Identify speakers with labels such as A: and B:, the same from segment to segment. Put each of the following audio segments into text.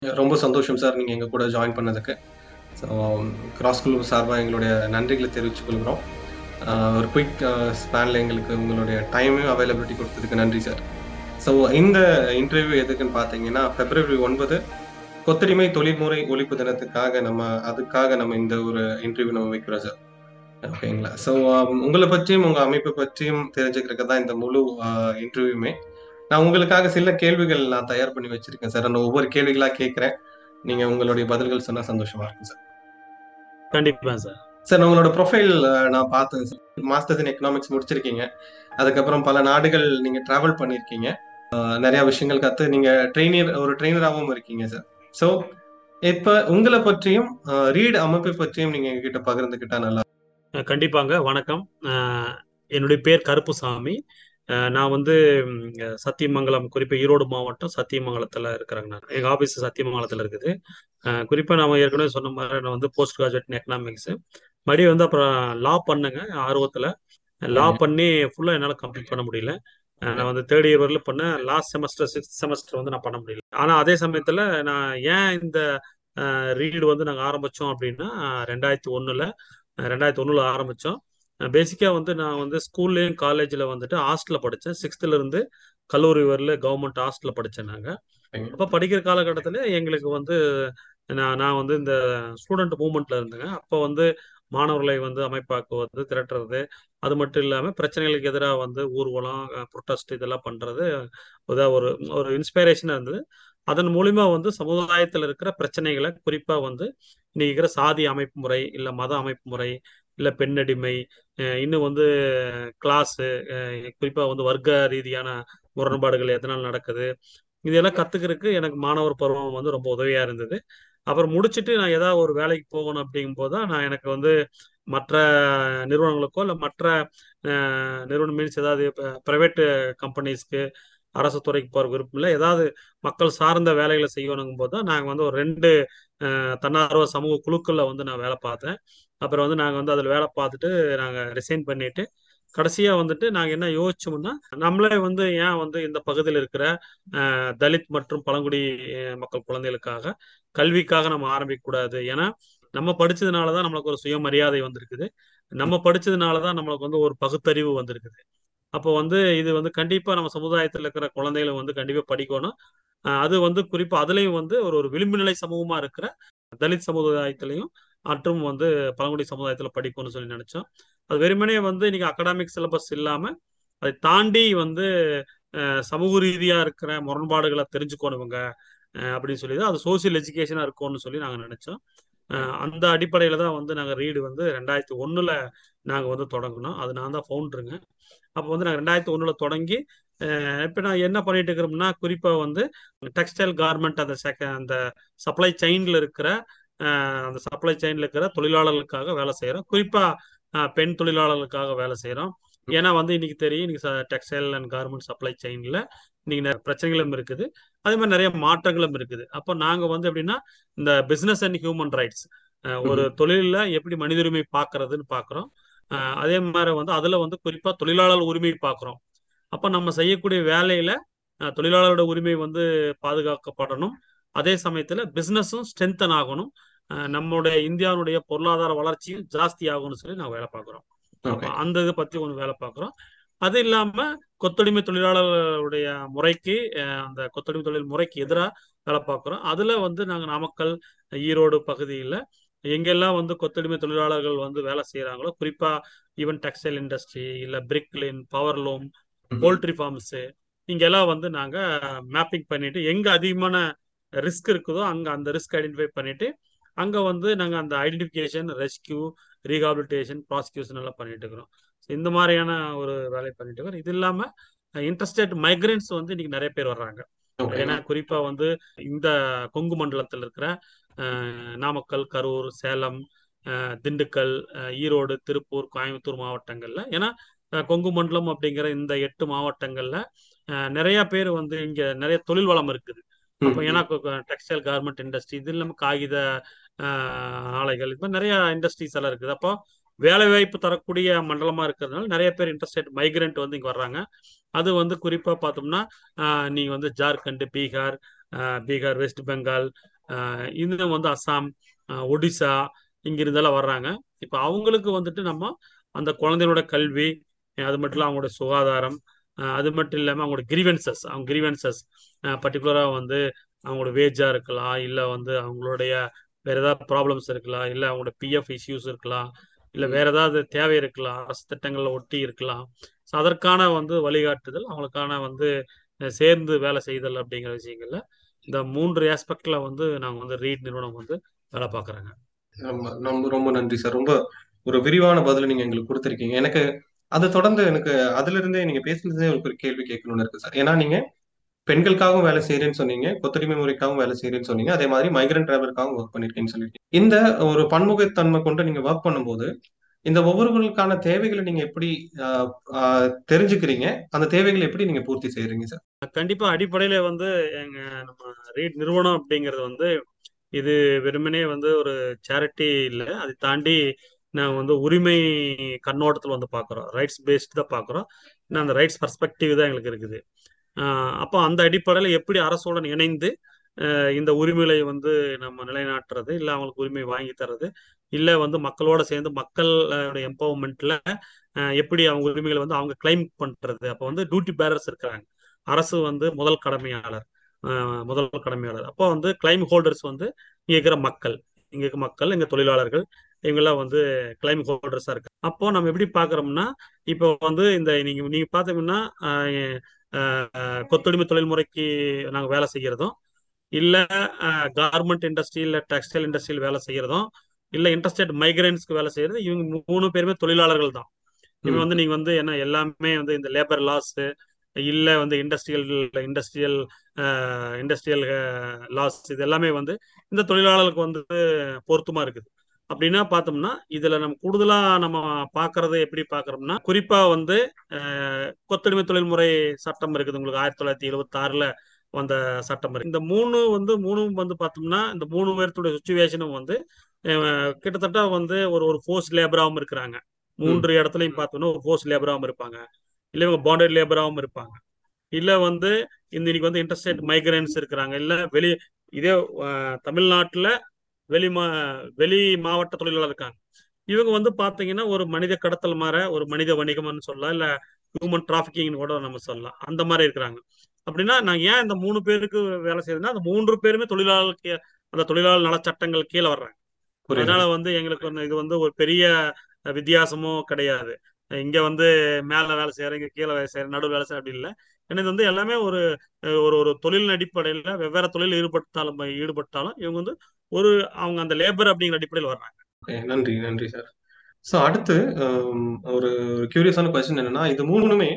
A: ரொம்ப சந்தோஷம் சார் நீங்க எங்க கூட ஜாயின் பண்ணதுக்கு ஸோ கிராஸ் குழு சார்பாக எங்களுடைய நன்றிகளை தெரிவித்துக் கொள்கிறோம் ஆஹ் ஒரு குயிக் ஸ்பேனில் எங்களுக்கு உங்களுடைய டைமும் அவைலபிலிட்டி கொடுத்ததுக்கு நன்றி சார் ஸோ இந்த இன்டர்வியூ எதுக்குன்னு பார்த்தீங்கன்னா பிப்ரவரி ஒன்பது கொத்தடிமை தொழில்முறை ஒழிப்பு தினத்துக்காக நம்ம அதுக்காக நம்ம இந்த ஒரு இன்டர்வியூ நம்ம வைக்கிறோம் சார் ஓகேங்களா ஸோ உங்களை பற்றியும் உங்கள் அமைப்பை பற்றியும் தெரிஞ்சுக்கிறதுக்கு தான் இந்த முழு இன்டர்வியூமே நான் உங்களுக்காக சில கேள்விகள் நான் தயார் பண்ணி வச்சிருக்கேன் சார் நான் ஒவ்வொரு கேள்விகளா கேட்கிறேன் நீங்க உங்களுடைய பதில்கள் சொன்னா சந்தோஷமா இருக்கும் சார்
B: கண்டிப்பா சார்
A: சார் உங்களோட ப்ரொஃபைல் நான் பார்த்தேன் சார் மாஸ்டர்ஸ் இன் எக்கனாமிக்ஸ் முடிச்சிருக்கீங்க அதுக்கப்புறம் பல நாடுகள் நீங்க டிராவல் பண்ணியிருக்கீங்க அஹ் நிறைய விஷயங்கள் கத்து நீங்க ட்ரெயினர் ஒரு ட்ரெயினராகவும் இருக்கீங்க சார் ஸோ இப்ப உங்களை பற்றியும் ரீட் அமைப்பை பற்றியும் நீங்க எங்ககிட்ட பகிர்ந்துக்கிட்டா நல்லா
B: அஹ் கண்டிப்பாங்க வணக்கம் அஹ் என்னுடைய பேர் கருப்புசாமி அஹ் நான் வந்து ம், சத்தியமங்கலம் குறிப்பா ஈரோடு மாவட்டம் சத்தியமங்கலத்துல இருக்கிறேங்க நான் எங்க ஆபீஸ் சத்தியமங்கலத்துல இருக்குது அஹ் குறிப்பா நான் ஏற்கனவே சொன்ன மாதிரி நான் வந்து போஸ்ட் கிராஜுவேட் இன் எக்கனாமிக்ஸ் மறுபடியும் வந்து அப்புறம் லா பண்ணுங்க ஆர்வத்துல லா
A: சரிங்க.
B: பண்ணி ஃபுல்லா என்னால கம்ப்ளீட் பண்ண முடியல அஹ் நான் வந்து தேர்ட் இயர் வரல பண்ணேன் லாஸ்ட் செமஸ்டர் சிக்ஸ்த் செமஸ்டர் வந்து நான் பண்ண முடியல ஆனா அதே சமயத்துல நான் ஏன் இந்த ரீடு வந்து நாங்க ஆரம்பிச்சோம் அப்படின்னா ரெண்டாயிரத்தி ஒண்ணுல ரெண்டாயிரத்தி ஒண்ணுல ஆரம்பிச்சோம் பேசிக்கா வந்து நான் வந்து ஸ்கூல்லையும் காலேஜ்ல வந்துட்டு ஹாஸ்டல்ல படித்தேன் சிக்ஸ்த்ல இருந்து கல்லூரி வரல கவர்மெண்ட் ஹாஸ்டல்ல படித்தேன் நாங்க
A: சரிங்க.
B: அப்போ படிக்கிற காலகட்டத்தில் எங்களுக்கு வந்து நான் நான் வந்து இந்த ஸ்டூடெண்ட் மூவ்மெண்ட்ல இருந்தேங்க அப்போ வந்து மாணவர்களை வந்து அமைப்பாக்குவது திரட்டுறது அது மட்டும் இல்லாமல் பிரச்சனைகளுக்கு எதிராக வந்து ஊர்வலம் ப்ரொட்டஸ்ட் இதெல்லாம் பண்ணுறது ஒரு ஒரு இன்ஸ்பைரேஷனாக இருந்தது அதன் மூலிமா வந்து சமுதாயத்தில் இருக்கிற பிரச்சனைகளை குறிப்பாக வந்து இன்னைக்கு இருக்கிற சாதி அமைப்பு முறை இல்லை மத அமைப்பு முறை இல்லை பெண்ணடிமை அஹ் இன்னும் வந்து கிளாஸு குறிப்பாக வந்து வர்க்க ரீதியான முரண்பாடுகள் எதனால் நடக்குது இதெல்லாம் கத்துக்கிறதுக்கு எனக்கு மாணவர் பருவம் வந்து ரொம்ப உதவியா இருந்தது அப்புறம் முடிச்சுட்டு நான் ஏதாவது ஒரு வேலைக்கு போகணும் அப்படிங்கும்போது தான் நான் எனக்கு வந்து மற்ற நிறுவனங்களுக்கோ இல்லை மற்ற அஹ், நிறுவனம் மீன்ஸ் ஏதாவது ப்ரைவேட் கம்பெனிஸ்க்கு அரசு துறைக்கு போகிற விருப்பம் இல்லை ஏதாவது மக்கள் சார்ந்த வேலைகளை செய்யணுங்கும் போது தான் நாங்கள் வந்து ஒரு ரெண்டு அஹ், தன்னார்வ சமூக குழுக்களில் வந்து நான் வேலை பார்த்தேன் அப்புறம் வந்து நாங்கள் வந்து அதில் வேலை பார்த்துட்டு நாங்கள் ரிசைன் பண்ணிட்டு கடைசியாக வந்துட்டு நாங்கள் என்ன யோசிச்சோம்னா நம்மளே வந்து ஏன் வந்து இந்த பகுதியில் இருக்கிற அஹ், தலித் மற்றும் பழங்குடி அஹ், மக்கள் குழந்தைகளுக்காக கல்விக்காக நம்ம ஆரம்பிக்க கூடாது ஏன்னா நம்ம படிச்சதுனால தான் நம்மளுக்கு ஒரு சுயமரியாதை வந்திருக்குது நம்ம படிச்சதுனால தான் நம்மளுக்கு வந்து ஒரு பகுத்தறிவு வந்திருக்குது அப்போ வந்து இது வந்து கண்டிப்பா நம்ம சமுதாயத்தில் இருக்கிற குழந்தைகளை வந்து கண்டிப்பா படிக்கணும் அஹ், அது வந்து குறிப்பா அதுலயும் வந்து ஒரு ஒரு விளிம்பு நிலை சமூகமா இருக்கிற தலித் சமுதாயத்திலையும் மற்றும் வந்து பழங்குடி சமுதாயத்தில் படிக்கணும்னு சொல்லி நினைச்சோம் அது வெறுமனே வந்து இன்னைக்கு அகடாமிக் சிலபஸ் இல்லாம அதை தாண்டி வந்து அஹ், சமூக ரீதியா இருக்கிற முரண்பாடுகளை தெரிஞ்சுக்கணும் இவங்க அஹ், அப்படின்னு சொல்லி தான் அது சோசியல் எஜுகேஷனா இருக்கும்னு சொல்லி நாங்க நினைச்சோம் அஹ், அந்த அடிப்படையில தான் வந்து நாங்க ரீடு வந்து ரெண்டாயிரத்தி ஒண்ணுல நாங்க வந்து தொடங்கினோம் அது நான் தான் ஃபவுண்டருங்க அப்போ வந்து நாங்கள் ரெண்டாயிரத்தி ஒண்ணுல தொடங்கி அஹ், இப்ப நான் என்ன பண்ணிட்டு இருக்கிறோம்னா குறிப்பா வந்து டெக்ஸ்டைல் கார்மெண்ட் அந்த செக அந்த சப்ளை செயின்ல இருக்கிற அஹ், அந்த சப்ளை செயின்ல இருக்கிற தொழிலாளர்களுக்காக வேலை செய்யறோம் குறிப்பா அஹ், பெண் தொழிலாளர்களுக்காக வேலை செய்யறோம் ஏன்னா வந்து இன்னைக்கு தெரியும் இன்னைக்கு டெக்ஸ்டைல் அண்ட் கார்மெண்ட் சப்ளை செயின்ல இன்னைக்கு நிறைய பிரச்சனைகளும் இருக்குது அதே மாதிரி நிறைய மாற்றங்களும் இருக்குது அப்போ நாங்க வந்து எப்படின்னா இந்த பிசினஸ் அண்ட் ஹியூமன் ரைட்ஸ் ஒரு தொழிலில் எப்படி மனித உரிமை பார்க்கறதுன்னு பார்க்குறோம் அதே மாதிரி வந்து அதுல வந்து குறிப்பா தொழிலாளர் உரிமை பார்க்குறோம் அப்போ நம்ம செய்யக்கூடிய வேலையில அஹ், தொழிலாளரோட உரிமை வந்து பாதுகாக்கப்படணும் அதே சமயத்துல பிசினஸும் ஸ்ட்ரென்தன் ஆகணும் அஹ், நம்மளுடைய இந்தியாவுடைய பொருளாதார வளர்ச்சியும் ஜாஸ்தி ஆகும்னு சொல்லி நான் வேலை பார்க்குறோம்
A: ஓகே
B: அந்த இதை பத்தி ஒன்று வேலை பார்க்குறோம் அது இல்லாம கொத்தடிமை தொழிலாளர்களுடைய முறைக்கு அஹ், அந்த கொத்தடிமை தொழில் முறைக்கு எதிராக வேலை பார்க்குறோம் அதுல வந்து நாங்க நாமக்கல் ஈரோடு பகுதியில் எங்கெல்லாம் வந்து கொத்தடிமை தொழிலாளர்கள் வந்து வேலை செய்யறாங்களோ குறிப்பா ஈவன் டெக்ஸ்டைல் இண்டஸ்ட்ரி இல்ல பிரிக்லின் பவர்லூம் போல்ட்ரி ஃபார்ம்ஸ் இங்கெல்லாம் வந்து நாங்க மேப்பிங் பண்ணிட்டு எங்க அதிகமான ரிஸ்க் இருக்குதோ அங்க அந்த ரிஸ்க் ஐடென்டிஃபை பண்ணிட்டு அங்க வந்து நாங்க அந்த ஐடென்டிஃபிகேஷன் ரெஸ்கியூ ரீஹாபிலிட்டேஷன் ப்ராசிக்யூஷன் எல்லாம் பண்ணிட்டு இருக்கிறோம் So இந்த மாதிரியான ஒரு வேலை பண்ணிட்டு இருக்கிறோம் இது இல்லாம இன்டர்ஸ்டேட் மைக்ரன்ஸ் வந்து இன்னைக்கு நிறைய பேர் வர்றாங்க
A: ஓகே
B: ஏன்னா குறிப்பா வந்து இந்த கொங்கு மண்டலத்தில் இருக்கிற அஹ், நாமக்கல் கரூர் சேலம் அஹ், திண்டுக்கல் அஹ், ஈரோடு திருப்பூர் கோயம்புத்தூர் மாவட்டங்கள்ல ஏன்னா அஹ், கொங்கு மண்டலம் அப்படிங்கிற இந்த எட்டு மாவட்டங்கள்ல அஹ், நிறைய பேர் வந்து இங்க நிறைய தொழில் வளம் இருக்குது அப்போ ஏன்னா டெக்ஸ்டைல் கார்மெண்ட் இண்டஸ்ட்ரி இது இல்லாமல் காகித அஹ், ஆலைகள் இது மாதிரி நிறைய இண்டஸ்ட்ரீஸ் எல்லாம் இருக்குது அப்போ வேலை வாய்ப்பு தரக்கூடிய மண்டலமா இருக்கிறதுனால நிறைய பேர் இன்டர்ஸ்டேட் மைக்ரண்ட் வந்து இங்க வர்றாங்க அது வந்து குறிப்பா பார்த்தோம்னா ஆஹ் நீங்க வந்து ஜார்க்கண்ட் பீகார் பீகார் வெஸ்ட் பெங்கால் இன்னும் வந்து அஸ்ஸாம் ஒடிசா இங்கிருந்தெல்லாம் வர்றாங்க இப்போ அவங்களுக்கு வந்துட்டு நம்ம அந்த குழந்தைகளோட கல்வி அது மட்டும் இல்லை அவங்களோட சுகாதாரம் அது மட்டும் இல்லாமல் அவங்களோட கிரீவன்சஸ் அவங்க கிரீவன்சஸ் பர்டிகுலராக வந்து அவங்களோட வேஜாக இருக்கலாம் இல்லை வந்து அவங்களுடைய வேற ஏதாவது ப்ராப்ளம்ஸ் இருக்கலாம் இல்லை அவங்களோட பிஎஃப் இஷ்யூஸ் இருக்கலாம் இல்லை வேற ஏதாவது தேவை இருக்கலாம் அரசு திட்டங்களில் ஒட்டி இருக்கலாம் ஸோ அதற்கான வந்து வழிகாட்டுதல் அவங்களுக்கான வந்து சேர்ந்து வேலை செய்தல் அப்படிங்கிற விஷயங்கள்ல இந்த மூன்று ஆஸ்பெக்ட்ல வந்து நாங்கள் வந்து ரீட் நிறுவனம் வந்து வேலை பார்க்குறாங்க
A: ரொம்ப ரொம்ப ரொம்ப நன்றி சார் ரொம்ப ஒரு விரிவான பதில் நீங்க எங்களுக்கு கொடுத்துருக்கீங்க எனக்கு அதை தொடர்ந்து எனக்கு அதுல இருந்தே நீங்க பேசுனதே உங்களுக்கு ஒரு கேள்வி கேட்கணும்னு இருக்கு சார் ஏன்னா நீங்க பெண்களுக்காகவும் வேலை செய்யறேன்னு சொன்னீங்க கொத்தடிமை முறைக்காகவும் வேலை செய்யறேன்னு சொன்னீங்க அதே மாதிரி மைக்ரண்ட் டிரைவருக்காகவும் ஒர்க் பண்ணிருக்கேன்னு சொல்லியிருக்கீங்க இந்த ஒரு பன்முகத்தன்மை கொண்டு நீங்க ஒர்க் பண்ணும்போது இந்த ஒவ்வொருவர்களுக்கான தேவைகளை நீங்க எப்படி தெரிஞ்சுக்கிறீங்க அந்த தேவைகளை எப்படி நீங்க பூர்த்தி செய்யறீங்க சார்
B: கண்டிப்பா அடிப்படையில வந்து எங்க நம்ம ரீட் நிறுவனம் அப்படிங்கிறது வந்து இது வெறுமனே வந்து ஒரு சேரிட்டி இல்லை அதை தாண்டி நாங்கள் வந்து உரிமை கண்ணோட்டத்தில் வந்து பார்க்குறோம் ரைட்ஸ் பேஸ்டு தான் பார்க்குறோம் இன்னும் அந்த ரைட்ஸ் பர்ஸ்பெக்டிவ் தான் எங்களுக்கு இருக்குது அப்போ அந்த அடிப்படையில் எப்படி அரசுடன் இணைந்து இந்த உரிமைகளை வந்து நம்ம நிலைநாட்டுறது இல்லை அவங்களுக்கு உரிமை வாங்கி தர்றது இல்லை வந்து மக்களோட சேர்ந்து மக்களோட எம்பவர்மெண்ட்ல எப்படி அவங்க உரிமைகளை வந்து அவங்க கிளைம் பண்றது அப்போ வந்து டியூட்டி பேரர்ஸ் இருக்கிறாங்க அரசு வந்து முதல் கடமையாளர் முதல் கடமையாளர் அப்போ வந்து கிளைம் ஹோல்டர்ஸ் வந்து இங்க இருக்கிற மக்கள் இங்க இருக்க மக்கள் இங்க தொழிலாளர்கள் இவங்கெல்லாம் வந்து கிளைம் ஹோல்டர்ஸா இருக்கு அப்போ நம்ம எப்படி பாக்குறோம்னா இப்போ வந்து இந்த நீங்க நீங்க பாத்தீங்கன்னா கொத்தடிமை தொழில்முறைக்கு நாங்க வேலை செய்யறதும் இல்ல கார்மெண்ட் இண்டஸ்ட்ரி இல்ல டெக்ஸ்டைல் இண்டஸ்ட்ரியில் வேலை செய்யறதும் இல்ல இன்டர்ஸ்டேட் மைக்ரன்ஸ்க்கு வேலை செய்யறது இவங்க மூணு பேருமே தொழிலாளர்கள் தான் இவங்க வந்து நீங்க வந்து என்ன எல்லாமே வந்து இந்த லேபர் லாஸ் இல்ல வந்து இண்டஸ்ட்ரியல் இண்டஸ்ட்ரியல் இண்டஸ்ட்ரியல் லாஸ் இது எல்லாமே வந்து இந்த தொழிலாளர்களுக்கு வந்து பொருத்தமா இருக்குது அப்படின்னா பார்த்தோம்னா இதுல நம்ம கூடுதலா நம்ம பாக்குறது எப்படி பாக்குறோம்னா குறிப்பா வந்து கொத்தடிமை தொழில்முறை சட்டம் இருக்குது உங்களுக்கு ஆயிரத்தி தொள்ளாயிரத்தி எழுபத்தி ஆறுல வந்த சட்டம் இருக்கு இந்த மூணு வந்து மூணு வந்து பார்த்தோம்னா இந்த மூணு பேர்த்துடைய சுச்சுவேஷனும் வந்து கிட்டத்தட்ட வந்து ஒரு ஒரு ஃபோர்ஸ் லேபராகவும் இருக்கிறாங்க மூன்று இடத்துலையும் பார்த்தோம்னா ஒரு ஃபோர்ஸ் லேபராகவும் இருப்பாங்க இல்லை இவங்க பாண்டட் லேபராகவும் இருப்பாங்க இல்லை வந்து இந்த இன்னைக்கு வந்து இன்டர்ஸ்டேட் மைக்ரன்ஸ் இருக்கிறாங்க இல்லை வெளி இதே தமிழ்நாட்டில் வெளி மா வெளி மாவட்ட தொழிலாளர் இருக்காங்க இவங்க வந்து பார்த்தீங்கன்னா ஒரு மனித கடத்தல் மாற ஒரு மனித வணிகம்னு சொல்லலாம் இல்லை ஹியூமன் டிராஃபிக்கிங் கூட நம்ம சொல்லலாம் அந்த மாதிரி இருக்கிறாங்க அப்படின்னா நான் ஏன் இந்த மூணு பேருக்கு வேலை செய்யுதுன்னா அந்த மூன்று பேருமே தொழிலாளர்களுக்கு அந்த தொழிலாளர் நல சட்டங்கள் கீழே வர்றாங்க அதனால வந்து எங்களுக்கு இது வந்து ஒரு பெரிய வித்தியாசமோ கிடையாது இங்க வந்து மேல வேலை செய்யற இங்க கீழே வேலை செய்யற நடு வேலை செய்யற அப்படி இல்லை ஏன்னா இது வந்து எல்லாமே ஒரு ஒரு ஒரு தொழில் அடிப்படையில் வெவ்வேறு தொழில் ஈடுபட்டாலும் ஈடுபட்டாலும் இவங்க வந்து ஒரு அவங்க அந்த லேபர் அப்படிங்கிற அடிப்படையில் வர்றாங்க
A: நன்றி நன்றி சார் ஸோ அடுத்து ஒரு கியூரியஸான கொஸ்டின் என்னன்னா இது மூணுமே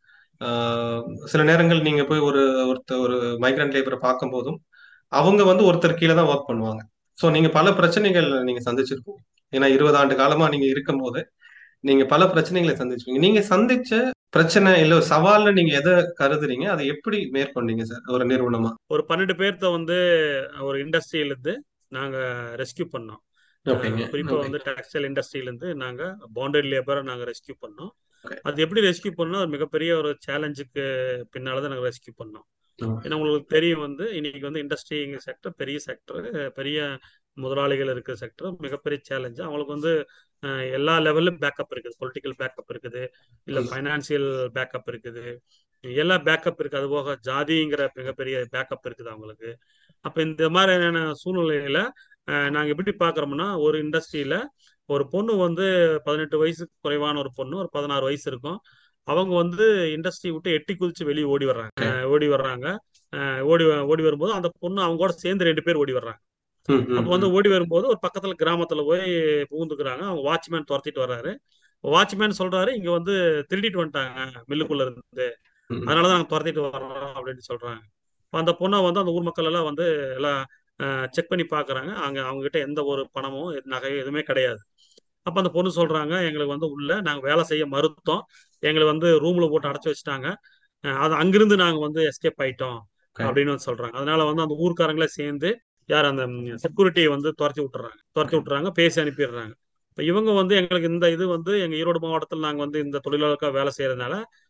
A: சில நேரங்கள் நீங்க போய் ஒரு ஒருத்தர் ஒரு மைக்ரண்ட் லேபரை பார்க்கும் போதும் அவங்க வந்து ஒருத்தர் கீழே தான் ஒர்க் பண்ணுவாங்க ஸோ நீங்க பல பிரச்சனைகள் நீங்க சந்திச்சிருப்பீங்க ஏன்னா இருபது ஆண்டு காலமா நீங்க இருக்கும் போது நீங்க பல பிரச்சனைகளை சந்திச்சிருப்பீங்க நீங்க சந்திச்ச பிரச்சனை இல்ல ஒரு சவால்ல நீங்க எதை கருதுறீங்க அதை எப்படி மேற்கொண்டீங்க சார் ஒரு நிறுவனமா
B: ஒரு பன்னெண்டு பேர்த்த வந்து ஒரு இண்டஸ்ட்ரியில இருந்து நாங்க ரெஸ்கியூ பண்ணோம் குறிப்பா வந்து டெக்ஸ்டைல் இண்டஸ்ட்ரியில இருந்து நாங்க பாண்டட் லேபரை நாங்க ரெஸ்கியூ பண்ணோம் அது எப்படி ரெஸ்கியூ பண்ணோம் அது மிகப்பெரிய ஒரு சேலஞ்சுக்கு பின்னாலதான் நாங்க ரெஸ்கியூ பண்ணோம் ஏன்னா உங்களுக்கு தெரியும் வந்து இன்னைக்கு வந்து இண்டஸ்ட்ரி செக்டர் பெரிய செக்டர் பெரிய முதலாளிகள் இருக்கிற செக்டர் மிகப்பெரிய சேலஞ்சு அவங்களுக்கு வந்து எல்லா லெவல்லும் பேக்கப் இருக்குது பொலிட்டிக்கல் பேக்கப் இருக்குது இல்ல ஃபைனான்சியல் பேக்கப் இருக்குது எல்லா பேக்கப் இருக்கு அது போக ஜாதிங்கிற மிகப்பெரிய பேக்கப் இருக்குது அவங்களுக்கு அப்ப இந்த மாதிரியான சூழ்நிலையில நாங்க எப்படி பாக்குறோம்னா ஒரு இண்டஸ்ட்ரியில ஒரு பொண்ணு வந்து பதினெட்டு வயசுக்கு குறைவான ஒரு பொண்ணு ஒரு பதினாறு வயசு இருக்கும் அவங்க வந்து இண்டஸ்ட்ரி விட்டு எட்டி குதிச்சு வெளியே ஓடி வர்றாங்க ஓடி வர்றாங்க ஓடி ஓடி வரும்போது அந்த பொண்ணு அவங்க கூட சேர்ந்து ரெண்டு பேர் ஓடி வர்றாங்க அப்ப வந்து ஓடி வரும்போது ஒரு பக்கத்துல கிராமத்துல போய் புகுந்துக்கிறாங்க அவங்க வாட்ச்மேன் துரத்திட்டு வர்றாரு வாட்ச்மேன் சொல்றாரு இங்க வந்து திருடிட்டு வந்துட்டாங்க மில்லுக்குள்ள இருந்து அதனாலதான் நாங்க துரத்திட்டு வர்றோம் அப்படின்னு சொல்றாங்க அந்த பொண்ணை வந்து அந்த ஊர் மக்கள் எல்லாம் வந்து எல்லாம் செக் பண்ணி பாக்குறாங்க அங்க அவங்க கிட்ட எந்த ஒரு பணமோ நகையோ எதுவுமே கிடையாது அப்ப அந்த பொண்ணு சொல்றாங்க எங்களுக்கு வந்து உள்ள நாங்க வேலை செய்ய மறுத்தோம் எங்களை வந்து ரூம்ல போட்டு அடைச்சு வச்சுட்டாங்க அது அங்கிருந்து நாங்க வந்து எஸ்கேப் ஆயிட்டோம் அப்படின்னு வந்து சொல்றாங்க அதனால வந்து அந்த ஊர்க்காரங்களே சேர்ந்து யார் அந்த செக்யூரிட்டியை வந்து துரத்தி விட்டுறாங்க துரத்தி விட்டுறாங்க பேசி அனுப்பிடுறாங்க இப்போ இவங்க வந்து எங்களுக்கு இந்த இது வந்து எங்க ஈரோடு மாவட்டத்தில் நாங்கள் வந்து இந்த தொழிலாளருக்காக வேலை செய்யறதுனால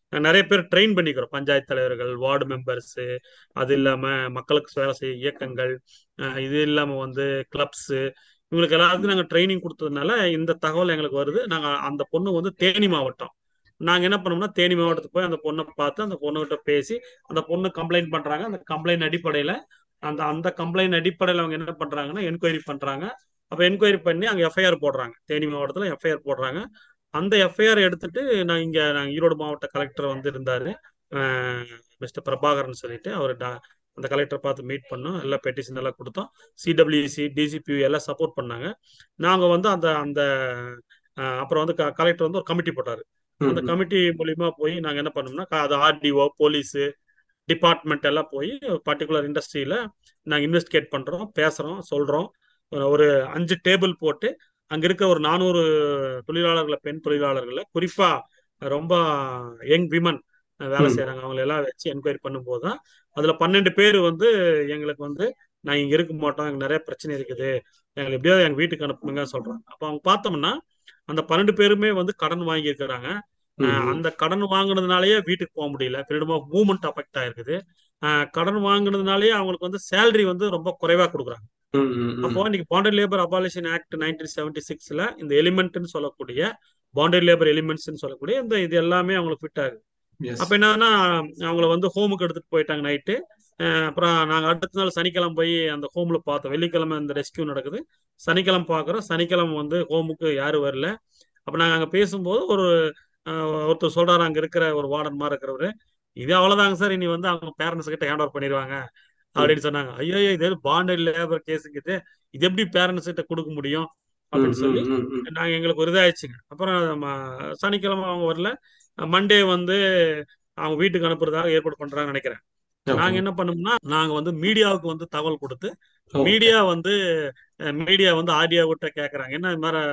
B: நிறைய பேர் ட்ரெயின் பண்ணிக்கிறோம் பஞ்சாயத்து தலைவர்கள் வார்டு மெம்பர்ஸ் அது இல்லாம மக்களுக்கு வேலை செய்ய இயக்கங்கள் இது இல்லாம வந்து கிளப்ஸ் இவங்களுக்கு எல்லாத்துக்கும் நாங்கள் ட்ரைனிங் கொடுத்ததுனால இந்த தகவல் எங்களுக்கு வருது நாங்கள் அந்த பொண்ணு வந்து தேனி மாவட்டம் நாங்கள் என்ன பண்ணோம்னா தேனி மாவட்டத்துக்கு போய் அந்த பொண்ணை பார்த்து அந்த பொண்ணுகிட்ட பேசி அந்த பொண்ணு கம்ப்ளைண்ட் பண்ணுறாங்க அந்த கம்ப்ளைண்ட் அடிப்படையில் அந்த அந்த கம்ப்ளைண்ட் அடிப்படையில் அவங்க என்ன பண்ணுறாங்கன்னா என்கொயரி பண்ணுறாங்க அப்போ என்கொயரி பண்ணி அங்கே எஃப்ஐஆர் போடுறாங்க தேனி மாவட்டத்தில் எஃப்ஐஆர் போடுறாங்க அந்த எஃப்ஐஆர் எடுத்துட்டு நான் இங்கே நாங்கள் ஈரோடு மாவட்ட கலெக்டர் வந்து இருந்தார் மிஸ்டர் பிரபாகரன் சொல்லிட்டு அவர் அந்த கலெக்டர் பார்த்து மீட் பண்ணோம் எல்லாம் பெட்டிஷன் எல்லாம் கொடுத்தோம் சிடபிள்யூசி டிசிபி எல்லாம் சப்போர்ட் பண்ணாங்க நாங்கள் வந்து அந்த அந்த அப்புறம் வந்து கலெக்டர் வந்து ஒரு கமிட்டி போட்டார் அந்த கமிட்டி மூலியமா போய் நாங்கள் என்ன பண்ணோம்னா அது ஆர்டிஓ போலீஸு டிபார்ட்மெண்ட் எல்லாம் போய் பர்டிகுலர் இண்டஸ்ட்ரியில நாங்கள் இன்வெஸ்டிகேட் பண்றோம் பேசுறோம் சொல்றோம் ஒரு அஞ்சு டேபிள் போட்டு அங்க இருக்க ஒரு நானூறு தொழிலாளர்களை பெண் தொழிலாளர்களை குறிப்பா ரொம்ப யங் விமன் வேலை செய்யறாங்க அவங்களை எல்லாம் வச்சு என்கொயரி பண்ணும்போது தான் அதுல பன்னெண்டு பேர் வந்து எங்களுக்கு வந்து நான் இங்க இருக்க மாட்டோம் எங்களுக்கு நிறைய பிரச்சனை இருக்குது எங்களுக்கு எப்படியாவது எங்க வீட்டுக்கு அனுப்புங்க சொல்றாங்க அப்ப அவங்க பார்த்தோம்னா அந்த பன்னெண்டு பேருமே வந்து கடன் வாங்கி இருக்கிறாங்க அந்த கடன் வாங்கினதுனாலயே வீட்டுக்கு போக முடியல ஃப்ரீடம் ஆஃப் மூவ்மெண்ட் அஃபெக்ட் ஆயிருக்குது கடன் வாங்கினதுனாலயே அவங்களுக்கு வந்து சேலரி வந்து ரொம்ப குறைவா கொடுக்குறாங்க அப்போ இன்னைக்கு bonded labour abolition act nineteen seventy சிக்ஸ்ல இந்த எலிமெண்ட்னு சொல்லக்கூடிய பாண்டட் லேபர் எலிமெண்ட்ஸ் சொல்லக்கூடிய இந்த இது எல்லாமே அவங்களுக்கு ஃபிட் ஆகுது அப்ப என்னன்னா அவங்கள வந்து ஹோமுக்கு எடுத்துட்டு போயிட்டாங்க நைட்டு அப்புறம் நாங்க அடுத்த நாள் சனிக்கிழமை போய் அந்த ஹோம்ல பார்த்தோம் வெள்ளிக்கிழமை இந்த ரெஸ்கியூ நடக்குது சனிக்கிழமை பாக்குறோம் சனிக்கிழமை வந்து ஹோமுக்கு யாரும் வரல அப்ப நாங்க அங்க பேசும்போது ஒரு ஒருத்தர் சொல்றாரு அங்க இருக்கிற ஒரு வார்டன் மாதிரி இருக்கிறவரு இது அவ்வளவுதாங்க சார் இனி வந்து அவங்க பேரண்ட்ஸ் கிட்ட ஹேண்ட் ஓவர் பண்ணிடுவாங்க அப்படின்னு சொன்னாங்க ஐயோ இது பாண்டட் லேபர் கேஸுக்கு இது எப்படி பேரண்ட்ஸ் கிட்ட கொடுக்க முடியும் அப்படின்னு சொல்லி நாங்க எங்களுக்கு ஒரு இதாயிடுச்சுங்க அப்புறம் சனிக்கிழமை அவங்க வரல மண்டே வந்து அவங்க வீட்டுக்கு அனுப்புறதாக ஏற்பாடு பண்றாங்கன்னு நினைக்கிறேன் நாங்க என்ன பண்ணோம்னா நாங்க வந்து மீடியாவுக்கு வந்து தகவல் கொடுத்து மீடியா வந்து மீடியா வந்து ஆர்டியா விட்ட கேக்குறாங்க என்ன இது மாதிரி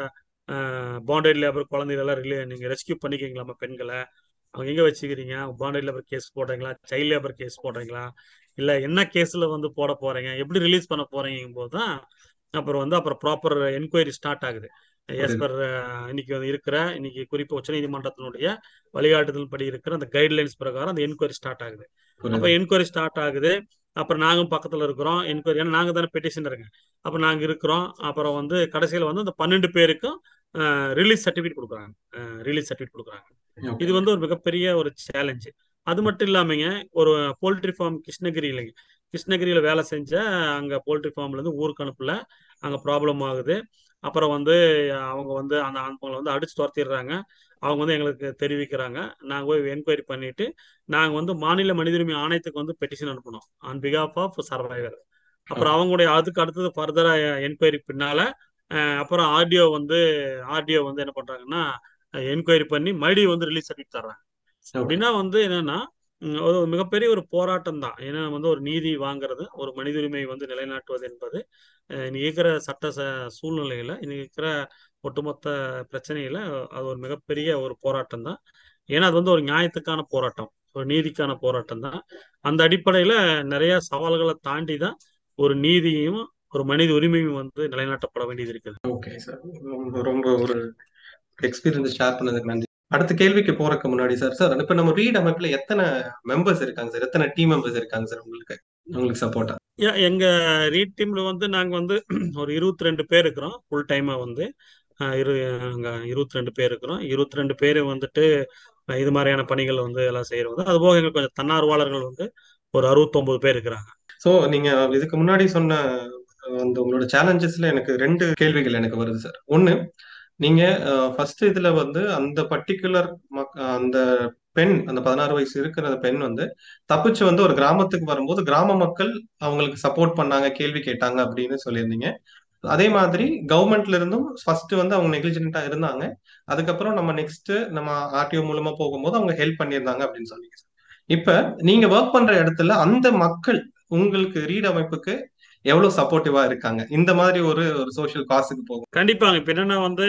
B: பாண்டட் லேபர் குழந்தைகள் எல்லாம் ரிலே நீங்க ரெஸ்கியூ பண்ணிக்கிங்களாமா பெண்களை அவங்க எங்க வச்சுக்கிறீங்க பாண்டட் லேபர் கேஸ் போடுறீங்களா சைல்ட் லேபர் கேஸ் போடுறீங்களா இல்ல என்ன கேஸ்ல வந்து போட போறீங்க எப்படி ரிலீஸ் பண்ண போறீங்க போதுதான் அப்புறம் வந்து அப்புறம் ப்ராப்பர் என்கொயரி ஸ்டார்ட் ஆகுது எஸ் பர் இன்னைக்கு வந்து இருக்கிற இன்னைக்கு குறிப்பு உச்ச நீதிமன்றத்தினுடைய வழிகாட்டுதல் படி இருக்கிற அந்த கைட்லைன்ஸ் பிரகாரம் அந்த என்கொயரி ஸ்டார்ட் ஆகுது அப்ப என்கொயரி ஸ்டார்ட் ஆகுது அப்புறம் நாங்களும் பக்கத்துல இருக்கிறோம் என்கொயரி ஏன்னா நாங்க தானே பெட்டிஷன் இருங்க அப்ப நாங்க இருக்கிறோம் அப்புறம் வந்து கடைசியில வந்து அந்த பன்னெண்டு பேருக்கும் ரிலீஸ் சர்டிபிகேட் கொடுக்குறாங்க ரிலீஸ் சர்டிபிகேட் கொடுக்குறாங்க இது வந்து ஒரு மிகப்பெரிய ஒரு சேலஞ்சு அது மட்டும் இல்லாமங்க ஒரு போல்ட்ரி ஃபார்ம் கிருஷ்ணகிரியிலங்க கிருஷ்ணகிரியில வேலை செஞ்ச அங்க போல்ட்ரி ஃபார்ம்ல இருந்து ஊருக்கு அனுப்பல அங்க ப்ராப்ளம் ஆகுது அப்புறம் வந்து அவங்க வந்து அந்த அவங்களை வந்து அடிச்சு துரத்திடுறாங்க அவங்க வந்து எங்களுக்கு தெரிவிக்கிறாங்க நாங்கள் போய் என்கொயரி பண்ணிட்டு நாங்கள் வந்து மாநில மனித உரிமை ஆணையத்துக்கு வந்து பெட்டிஷன் அனுப்பணும் ஆன் பிகாப் ஆஃப் சர்வைவர் அப்புறம் அவங்களுடைய அதுக்கு அடுத்தது ஃபர்தரா என்கொயரி பின்னால அப்புறம் ஆர்டிஓ வந்து ஆர்டிஓ வந்து என்ன பண்றாங்கன்னா என்கொயரி பண்ணி மறுபடியும் வந்து ரிலீஸ் சர்டிஃபிகேட் தர்றாங்க அப்படின்னா வந்து என்னன்னா ஒரு மிகப்பெரிய ஒரு போராட்டம் தான் ஏன்னா வந்து ஒரு நீதி வாங்குறது ஒரு மனித உரிமை வந்து நிலைநாட்டுவது என்பது இன்னைக்கு இருக்கிற சட்ட சூழ்நிலையில இன்னைக்கு இருக்கிற ஒட்டுமொத்த பிரச்சனையில அது ஒரு மிகப்பெரிய ஒரு போராட்டம் தான் ஏன்னா அது வந்து ஒரு நியாயத்துக்கான போராட்டம் ஒரு நீதிக்கான போராட்டம் தான் அந்த அடிப்படையில நிறைய சவால்களை தாண்டி தான் ஒரு நீதியும் ஒரு மனித உரிமையும் வந்து நிலைநாட்டப்பட வேண்டியது இருக்குது
A: ஓகே சார் ரொம்ப ரொம்ப ஒரு எக்ஸ்பீரியன்ஸ் ஷேர் பண்ணதுக்கு நன்றி அடுத்த கேள்விக்கு போறதுக்கு முன்னாடி சார் சார் இப்ப நம்ம ரீட் அமைப்புல எத்தனை மெம்பர்ஸ் இருக்காங்க சார் எத்தனை டீம் மெம்பர்ஸ் இருக்காங்க சார் உங்களுக்கு உங்களுக்கு சப்போர்ட்டா
B: எங்க ரீட் டீம்ல வந்து நாங்க வந்து ஒரு இருபத்தி ரெண்டு பேர் இருக்கிறோம் ஃபுல் டைமா வந்து இரு அங்க இருபத்தி ரெண்டு பேர் இருக்கிறோம் இருபத்தி ரெண்டு பேர் வந்துட்டு இது மாதிரியான பணிகள் வந்து எல்லாம் செய்யறது அது போக எங்களுக்கு கொஞ்சம் தன்னார்வலர்கள் வந்து ஒரு அறுபத்தொன்பது பேர் இருக்கிறாங்க
A: ஸோ நீங்க இதுக்கு முன்னாடி சொன்ன அந்த உங்களோட சேலஞ்சஸ்ல எனக்கு ரெண்டு கேள்விகள் எனக்கு வருது சார் ஒன்னு நீங்க ஃபர்ஸ்ட் இதுல வந்து அந்த பர்டிகுலர் அந்த பெண் அந்த பதினாறு வயசு இருக்கிற அந்த பெண் வந்து தப்பிச்சு வந்து ஒரு கிராமத்துக்கு வரும்போது கிராம மக்கள் அவங்களுக்கு சப்போர்ட் பண்ணாங்க கேள்வி கேட்டாங்க அப்படின்னு சொல்லியிருந்தீங்க அதே மாதிரி கவர்மெண்ட்ல இருந்தும் ஃபர்ஸ்ட் வந்து அவங்க நெக்லிஜென்ட்டா இருந்தாங்க அதுக்கப்புறம் நம்ம நெக்ஸ்ட் நம்ம ஆர்டிஓ மூலமா போகும்போது அவங்க ஹெல்ப் பண்ணியிருந்தாங்க அப்படின்னு சொன்னீங்க இப்ப நீங்க ஒர்க் பண்ற இடத்துல அந்த மக்கள் உங்களுக்கு ரீட் அமைப்புக்கு எவ்வளவு சப்போர்ட்டிவா இருக்காங்க இந்த மாதிரி ஒரு ஒரு சோசியல் காசுக்கு போகும்
B: கண்டிப்பாங்க இப்ப என்னன்னா வந்து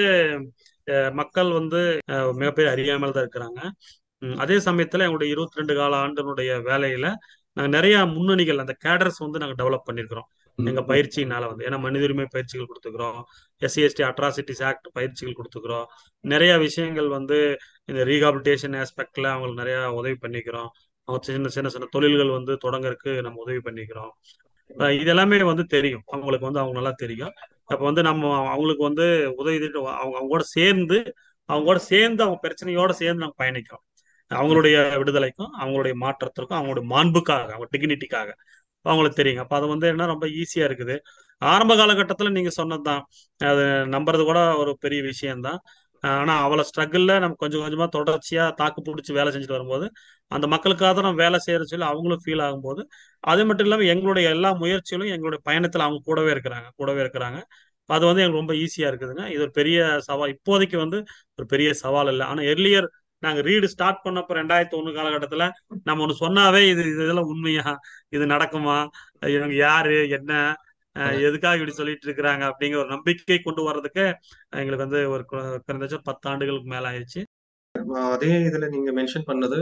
B: மக்கள் வந்து மிகப்பெரிய அறியாமல் தான் இருக்கிறாங்க அதே சமயத்துல எங்களுடைய இருபத்தி ரெண்டு கால ஆண்டினுடைய வேலையில நாங்க நிறைய முன்னணிகள் அந்த கேடர்ஸ் வந்து நாங்க டெவலப் பண்ணிருக்கிறோம் எங்க பயிற்சியினால வந்து ஏன்னா மனித உரிமை பயிற்சிகள் கொடுத்துக்கிறோம் எஸ்சி எஸ்டி அட்ராசிட்டிஸ் ஆக்ட் பயிற்சிகள் கொடுத்துக்கிறோம் நிறைய விஷயங்கள் வந்து இந்த ரீஹாபிலிட்டேஷன் ஆஸ்பெக்ட்ல அவங்களுக்கு நிறைய உதவி பண்ணிக்கிறோம் அவங்க சின்ன சின்ன சின்ன தொழில்கள் வந்து தொடங்கறதுக்கு நம்ம உதவி பண்ணிக்கிறோம் அஹ் இது எல்லாமே வந்து தெரியும் அவங்களுக்கு வந்து அவங்க நல்லா தெரியும் அப்ப வந்து நம்ம அவங்களுக்கு வந்து உதவி திட்டம் அவங்க அவங்க கூட சேர்ந்து அவங்க கூட சேர்ந்து அவங்க பிரச்சனையோட சேர்ந்து நம்ம பயணிக்கிறோம் அவங்களுடைய விடுதலைக்கும் அவங்களுடைய மாற்றத்திற்கும் அவங்களுடைய மாண்புக்காக அவங்க டிக்னிட்டிக்காக அவங்களுக்கு தெரியுங்க அப்ப அது வந்து என்ன ரொம்ப ஈஸியா இருக்குது ஆரம்ப காலகட்டத்துல நீங்க சொன்னதுதான் அது நம்புறது கூட ஒரு பெரிய விஷயம்தான் ஆனா அவ்வளவு ஸ்ட்ரகிள்ல நம்ம கொஞ்சம் கொஞ்சமா தொடர்ச்சியா தாக்கு பிடிச்சி வேலை செஞ்சுட்டு வரும்போது அந்த மக்களுக்காக தான் நம்ம வேலை செய்யற சொல்லி அவங்களும் ஃபீல் ஆகும்போது அது மட்டும் இல்லாம எங்களுடைய எல்லா முயற்சிகளும் எங்களுடைய பயணத்துல அவங்க கூடவே இருக்கிறாங்க கூடவே இருக்கிறாங்க அது வந்து எங்களுக்கு ரொம்ப ஈஸியா இருக்குதுங்க இது ஒரு பெரிய சவால் இப்போதைக்கு வந்து ஒரு பெரிய சவால் இல்லை ஆனா எர்லியர் நாங்க ரீடு ஸ்டார்ட் பண்ணப்ப ரெண்டாயிரத்தி ஒண்ணு காலகட்டத்துல நம்ம ஒண்ணு சொன்னாவே இது இது இதெல்லாம் உண்மையா இது நடக்குமா இவங்க யாரு என்ன அஹ் எதுக்காக இப்படி சொல்லிட்டு இருக்கிறாங்க அப்படிங்கிற ஒரு நம்பிக்கை கொண்டு வர்றதுக்கு எங்களுக்கு வந்து ஒரு கு- குறைந்தபட்சம் பத்து ஆண்டுகளுக்கு மேல ஆயிடுச்சு
A: ஆஹ் அதே இதுல நீங்க மென்ஷன் பண்ணது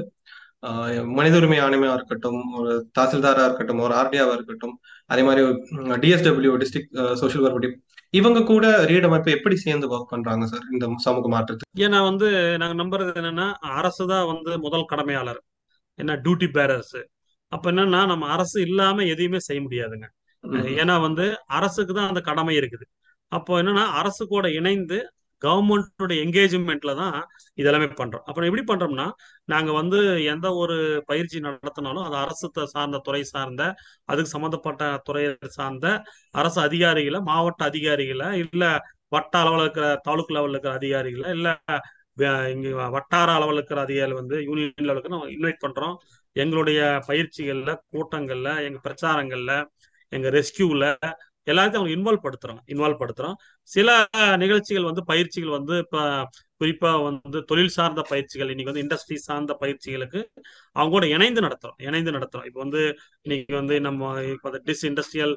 A: ஆஹ் மனித உரிமை ஆணையமா இருக்கட்டும் ஒரு தாசில்தாரா இருக்கட்டும் ஒரு ஆர்டிஆவா இருக்கட்டும் அதே மாதிரி டிஎஸ்டபிள்யூ டிஸ்ட்ரிக்ட் சோஷியல் ஒர்க் இவங்க கூட ரீட் அமைப்பு எப்படி சேர்ந்து ஒர்க் பண்றாங்க சார் இந்த சமூக மாற்றத்துக்கு
B: ஏன்னா வந்து நாங்க நம்புறது என்னன்னா அரசு தான் வந்து முதல் கடமையாளர் என்ன டியூட்டி பேரர்ஸ் அப்ப என்னன்னா நம்ம அரசு இல்லாம எதையுமே செய்ய முடியாதுங்க
A: ம்.
B: ஏன்னா வந்து அரசுக்கு தான் அந்த கடமை இருக்குது அப்போ என்னன்னா அரசு கூட இணைந்து கவர்மெண்டோட என்கேஜ்மெண்ட்ல தான் இதெல்லாமே பண்றோம் அப்புறம் எப்படி பண்றோம்னா நாங்க வந்து எந்த ஒரு பயிற்சி நடத்தினாலும் அது அரசு த- சார்ந்த துறை சார்ந்த அதுக்கு சம்பந்தப்பட்ட துறையை சார்ந்த அரசு அதிகாரிகளை மாவட்ட அதிகாரிகளை இல்ல வட்ட அளவில் இருக்கிற தாலுக் லெவலில் இருக்கிற அதிகாரிகளை இல்ல வே- இங்க வட்டார அளவில் இருக்கிற அதிகாரிகள் வந்து யூனியன் லெவலுக்கு நம்ம இன்வைட் பண்றோம் எங்களுடைய பயிற்சிகள்ல கூட்டங்கள்ல எங்க பிரச்சாரங்கள்ல எங்க ரெஸ்கியூல எல்லாத்தையும் அவங்க இன்வால்வ் படுத்துறோம் இன்வால்வ் படுத்துறோம் சில நிகழ்ச்சிகள் வந்து பயிற்சிகள் வந்து இப்ப குறிப்பா வந்து தொழில் சார்ந்த பயிற்சிகள் இன்னைக்கு வந்து இண்டஸ்ட்ரி சார்ந்த பயிற்சிகளுக்கு அவங்க கூட இணைந்து நடத்துறோம் இணைந்து நடத்துறோம் இப்போ வந்து இன்னைக்கு வந்து நம்ம இப்போ DISH industrial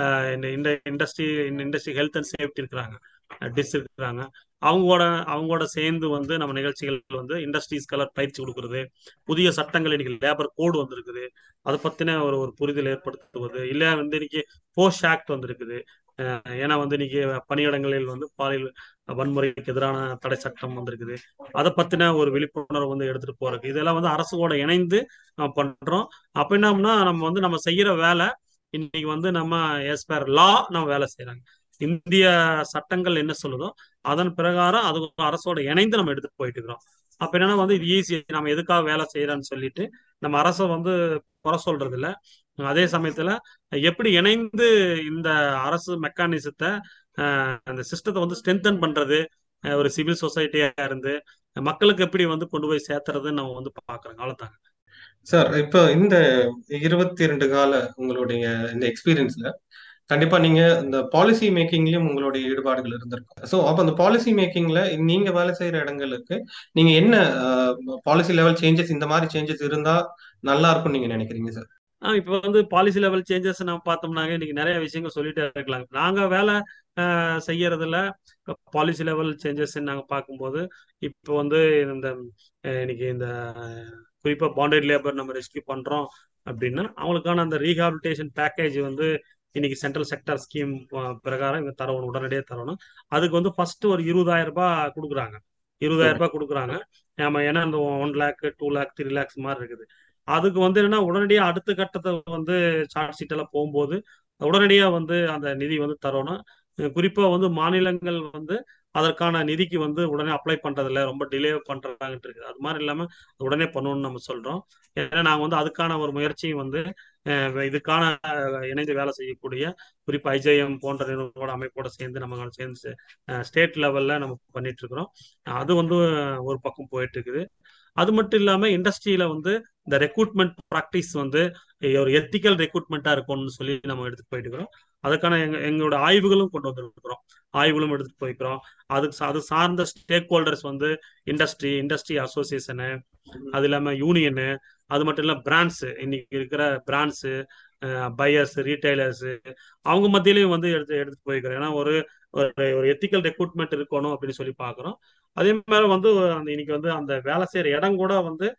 B: industry industry health and safety இருக்கிறாங்க டிஸ் இருக்கிறாங்க அவங்களோட அவங்களோட சேர்ந்து வந்து நம்ம நிகழ்ச்சிகள் வந்து இண்டஸ்ட்ரீஸ்க்கெல்லாம் பயிற்சி கொடுக்கறது புதிய சட்டங்கள் இன்னைக்கு லேபர் கோடு வந்திருக்குது அதை பத்தின ஒரு ஒரு புரிதல் ஏற்படுத்துவது இல்ல வந்து இன்னைக்கு போஸ்ட் ஆக்ட் வந்திருக்குது அஹ் ஏன்னா வந்து இன்னைக்கு பணியிடங்களில் வந்து பாலியல் வன்முறைக்கு எதிரான தடை சட்டம் வந்திருக்குது அதை பத்தின ஒரு விழிப்புணர்வு வந்து எடுத்துட்டு போறதுக்கு இதெல்லாம் வந்து அரசோட இணைந்து நம்ம பண்றோம் அப்ப என்னம்னா நம்ம வந்து நம்ம செய்யற வேலை இன்னைக்கு வந்து நம்ம எஸ் பேர் லா நம்ம வேலை செய்யறாங்க இந்திய சட்டங்கள் என்ன சொல்லுதோ அதன் பிரகாரம் அது அரசோட இணைந்து நம்ம எடுத்துட்டு போயிட்டு இருக்கிறோம் அப்ப என்னன்னா வந்து இது ஈஸி நம்ம எதுக்காக வேலை செய்யறோம்னு சொல்லிட்டு நம்ம அரசை வந்து குறை சொல்றது இல்ல அதே சமயத்துல எப்படி இணைந்து இந்த அரசு மெக்கானிசத்தை அந்த சிஸ்டத்தை வந்து ஸ்ட்ரென்தன் பண்றது அஹ் ஒரு சிவில் சொசைட்டியா இருந்து மக்களுக்கு எப்படி வந்து கொண்டு போய் சேர்த்துறதுன்னு நம்ம வந்து பாக்குறோம் அவ்வளவுதாங்க
A: சார் இப்போ இந்த இருபத்தி ரெண்டு கால உங்களுடைய இந்த எக்ஸ்பீரியன்ஸ்ல கண்டிப்பா நீங்க இந்த பாலிசி மேக்கிங்லயும் உங்களுடைய ஈடுபாடுகள் இருந்திருக்கும் ஸோ அப்போ அந்த பாலிசி மேக்கிங்ல நீங்க வேலை செய்யற இடங்களுக்கு நீங்க என்ன பாலிசி லெவல் சேஞ்சஸ் இந்த மாதிரி சேஞ்சஸ் இருந்தா நல்லா இருக்கும்னு நீங்க நினைக்கிறீங்க சார்
B: ஆஹ் இப்போ வந்து பாலிசி லெவல் சேஞ்சஸ் நம்ம பார்த்தோம்னாங்க இன்னைக்கு நிறைய விஷயங்கள் சொல்லிட்டே இருக்கலாம் நாங்க வேலை ஆஹ் செய்யறதுல பாலிசி லெவல் சேஞ்சஸ் நாங்க பார்க்கும்போது இப்போ வந்து இந்த அஹ் இன்னைக்கு இந்த குறிப்பா பாண்டட் லேபர் நம்ம ரெஸ்கியூ பண்றோம் அப்படின்னா அவங்களுக்கான அந்த ரீஹாபிலிட்டேஷன் பேக்கேஜ் வந்து இன்னைக்கு சென்ட்ரல் செக்டர் ஸ்கீம் பிரகாரம் இவங்க தரணும் உடனடியாக தரணும் அதுக்கு வந்து ஃபர்ஸ்ட் ஒரு இருபதாயிரம் ரூபாய் கொடுக்குறாங்க இருபதாயிரம் ரூபாய் கொடுக்குறாங்க நம்ம ஏன்னா இந்த one lakh two lakh three lakhs மாதிரி இருக்குது அதுக்கு வந்து என்னன்னா உடனடியாக அடுத்த கட்டத்தை வந்து சார்ஜ் ஷீட் எல்லாம் போகும்போது உடனடியாக வந்து அந்த நிதி வந்து தரணும் குறிப்பாக வந்து மாநிலங்கள் வந்து அதற்கான நிதிக்கு வந்து உடனே அப்ளை பண்றதில்ல ரொம்ப டிலே பண்றாங்கட்டு இருக்குது அது மாதிரி இல்லாம உடனே பண்ணணும்னு நம்ம சொல்றோம் ஏன்னா நாங்க வந்து அதுக்கான ஒரு முயற்சியும் வந்து இதுக்கான இணைந்து வேலை செய்யக்கூடிய குறிப்பா ஐஜேஎம் போன்ற நிறுவனோட அமைப்போட சேர்ந்து நம்ம சேர்ந்து ஸ்டேட் லெவல்ல நம்ம பண்ணிட்டு இருக்கிறோம் அது வந்து ஒரு பக்கம் போயிட்டு இருக்குது அது மட்டும் இல்லாம இண்டஸ்ட்ரியில வந்து இந்த ரெக்ரூட்மெண்ட் ப்ராக்டிஸ் வந்து ஒரு எத்திக்கல் ரெக்ரூட்மெண்ட்டா இருக்கும்னு சொல்லி நம்ம எடுத்துட்டு போயிட்டு இருக்கிறோம் அதுக்கான எங்க எங்களோட ஆய்வுகளும் கொண்டு வந்துருக்கிறோம் ஆய்வுகளும் எடுத்துட்டு போய்க்கிறோம் அதுக்கு அது சார்ந்த ஸ்டேக் ஹோல்டர்ஸ் வந்து இண்டஸ்ட்ரி இண்டஸ்ட்ரி அசோசியேஷனு அது இல்லாம யூனியனு அது மட்டும் இல்லாம பிராண்ட்ஸ் இன்னைக்கு இருக்கிற பிராண்ட்ஸு பையர்ஸ் ரீட்டைலர்ஸ் அவங்க மத்தியிலையும் வந்து எடுத்து எடுத்துட்டு போய்க்கிறோம் ஏன்னா ஒரு ஒரு எத்திக்கல் ரெக்ரூட்மெண்ட் இருக்கணும் அப்படின்னு சொல்லி பாக்குறோம் அதே மாதிரி வந்து அந்த இன்னைக்கு வந்து அந்த வேலை செய்யற இடம் கூட வந்து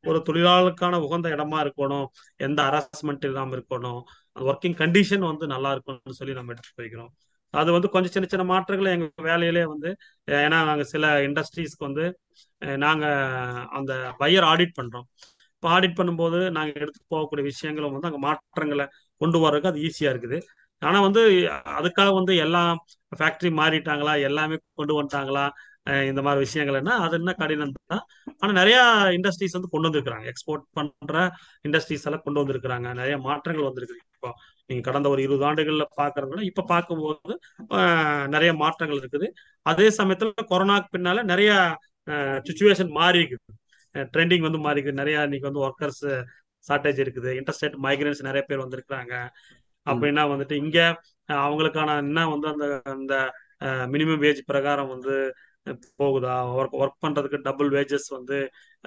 B: ஒரு தொழிலாளருக்கான உகந்த இடமா இருக்கணும் எந்த ஹராஸ்மெண்ட் இல்லாம இருக்கணும் ஒர்க்கிங் கண்டிஷன் வந்து நல்லா இருக்கணும்னு சொல்லி நம்ம எடுத்து போய்க்கிறோம் அது வந்து கொஞ்சம் சின்ன சின்ன மாற்றங்களை எங்க வேலையிலே வந்து அஹ் ஏன்னா நாங்க சில இண்டஸ்ட்ரீஸ்க்கு வந்து அஹ் நாங்க அந்த பையர் ஆடிட் பண்றோம் இப்போ ஆடிட் பண்ணும்போது நாங்க எடுத்து போகக்கூடிய விஷயங்களும் வந்து அங்கே மாற்றங்களை கொண்டு வர்றதுக்கு அது ஈஸியா இருக்குது ஆனா வந்து அதுக்காக வந்து எல்லாம் ஃபேக்டரி மாறிட்டாங்களா எல்லாமே கொண்டு வந்துட்டாங்களா அஹ் இந்த மாதிரி விஷயங்கள்னா அது என்ன கடினம் தான் ஆனா நிறைய இண்டஸ்ட்ரீஸ் வந்து கொண்டு வந்திருக்கிறாங்க எக்ஸ்போர்ட் பண்ற இண்டஸ்ட்ரீஸ் எல்லாம் கொண்டு வந்திருக்கிறாங்க நிறைய மாற்றங்கள் வந்திருக்கு இப்போ நீங்க கடந்த ஒரு இருபது ஆண்டுகள்ல பாக்குறதுல இப்ப பார்க்கும்போது அஹ், நிறைய மாற்றங்கள் இருக்குது அதே சமயத்துல கொரோனாக்கு பின்னால நிறைய சுச்சுவேஷன் மாறி இருக்குது ட்ரெண்டிங் வந்து மாறி இருக்குது நிறைய இன்னைக்கு வந்து ஒர்க்கர்ஸ் ஷார்டேஜ் இருக்குது இன்டர்ஸ்டேட் மைக்ரன்ஸ் நிறைய பேர் வந்திருக்கிறாங்க அப்படின்னா வந்துட்டு இங்க அஹ், அவங்களுக்கான என்ன வந்து அந்த அந்த மினிமம் வேஜ் பிரகாரம் வந்து அஹ், போகுதா ஒர்க் ஒர்க் பண்றதுக்கு டபுள் வேஜஸ் வந்து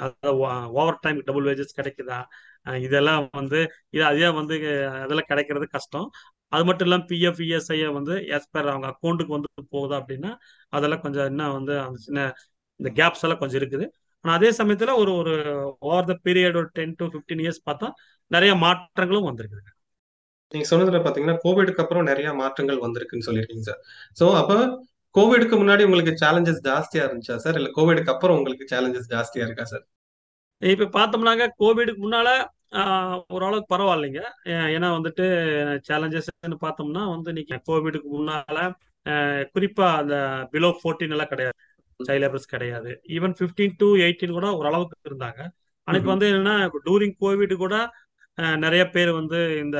B: ஓவர் டைம் டபுள் வேஜஸ் கிடைக்குதா அஹ், இதெல்லாம் வந்து இது அதே வந்து அஹ், அதெல்லாம் கிடைக்கிறது கஷ்டம் அது மட்டும் இல்லாமல் பிஎஃப் இஎஸ்ஐ வந்து எஸ் பர் அவங்க அக்கௌண்ட்டுக்கு வந்து போகுதா அப்படின்னா அதெல்லாம் கொஞ்சம் இன்னும் வந்து அந்த சின்ன இந்த கேப்ஸ் எல்லாம் கொஞ்சம் இருக்குது ஆனால் அதே சமயத்தில் ஒரு ஒரு ஓவர் த பீரியட் ஒரு டென் டு ஃபிஃப்டீன் இயர்ஸ் பார்த்தா நிறைய மாற்றங்களும் வந்திருக்குது
A: நீங்க சொன்னதுல பாத்தீங்கன்னா கோவிடுக்கு அப்புறம் நிறைய மாற்றங்கள் வந்திருக்குன்னு சொல்லியிருக்கீங்க சார் சோ அப்ப கோவிடுக்கு முன்னாடி உங்களுக்கு சேலஞ்சஸ் ஜாஸ்தியா இருந்துச்சா சார் இல்ல கோவிடுக்கு அப்புறம் உங்களுக்கு சேலஞ்சஸ் ஜாஸ்தியா இருக்கா சார்
B: இப்போ பார்த்தோம்னாங்க கோவிடுக்கு முன்னால ஆஹ், ஓரளவுக்கு பரவாயில்லைங்க ஏ- ஏன்னா வந்துட்டு சேலஞ்சஸ்ன்னு பார்த்தோம்னா வந்து இன்னைக்கு கோவிடுக்கு முன்னால ஆஹ், குறிப்பா அந்த பிலோ ஃபோர்டீன் எல்லாம் கிடையாது சைல்ட் லேபர்ஸ் கிடையாது ஈவன் 15 டு எயிட்டீன் கூட ஓரளவுக்கு இருந்தாங்க ஆனா இப்போ
A: ம்ஹும்.
B: வந்து என்னன்னா டூரிங் கோவிட் கூட ஆஹ், நிறைய பேர் வந்து இந்த